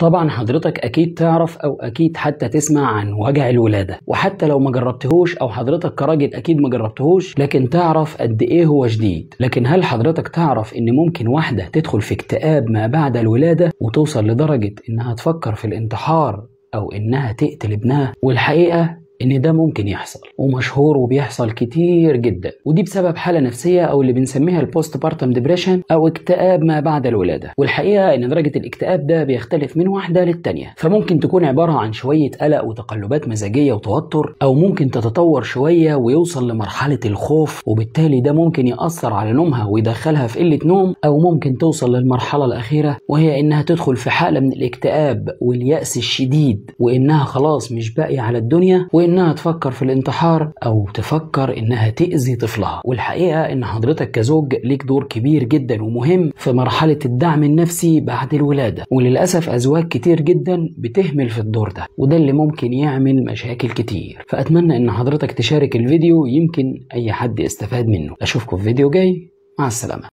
طبعا حضرتك اكيد تعرف او اكيد حتى تسمع عن وجع الولاده وحتى لو ما جربتهوش او حضرتك كراجل اكيد ما جربتهوش لكن تعرف قد ايه هو شديد لكن هل حضرتك تعرف ان ممكن واحده تدخل في اكتئاب ما بعد الولاده وتوصل لدرجه انها تفكر في الانتحار او انها تقتل ابنها والحقيقه ان ده ممكن يحصل ومشهور وبيحصل كتير جدا ودي بسبب حاله نفسيه او اللي بنسميها البوست بارتم ديبريشن او اكتئاب ما بعد الولاده والحقيقه ان درجه الاكتئاب ده بيختلف من واحده للتانيه فممكن تكون عباره عن شويه قلق وتقلبات مزاجيه وتوتر او ممكن تتطور شويه ويوصل لمرحله الخوف وبالتالي ده ممكن ياثر على نومها ويدخلها في قله نوم او ممكن توصل للمرحله الاخيره وهي انها تدخل في حاله من الاكتئاب والياس الشديد وانها خلاص مش باقيه على الدنيا وانها تفكر في الانتحار او تفكر انها تاذي طفلها والحقيقه ان حضرتك كزوج ليك دور كبير جدا ومهم في مرحله الدعم النفسي بعد الولاده وللاسف ازواج كتير جدا بتهمل في الدور ده وده اللي ممكن يعمل مشاكل كتير فاتمنى ان حضرتك تشارك الفيديو يمكن اي حد يستفاد منه اشوفكم في فيديو جاي مع السلامه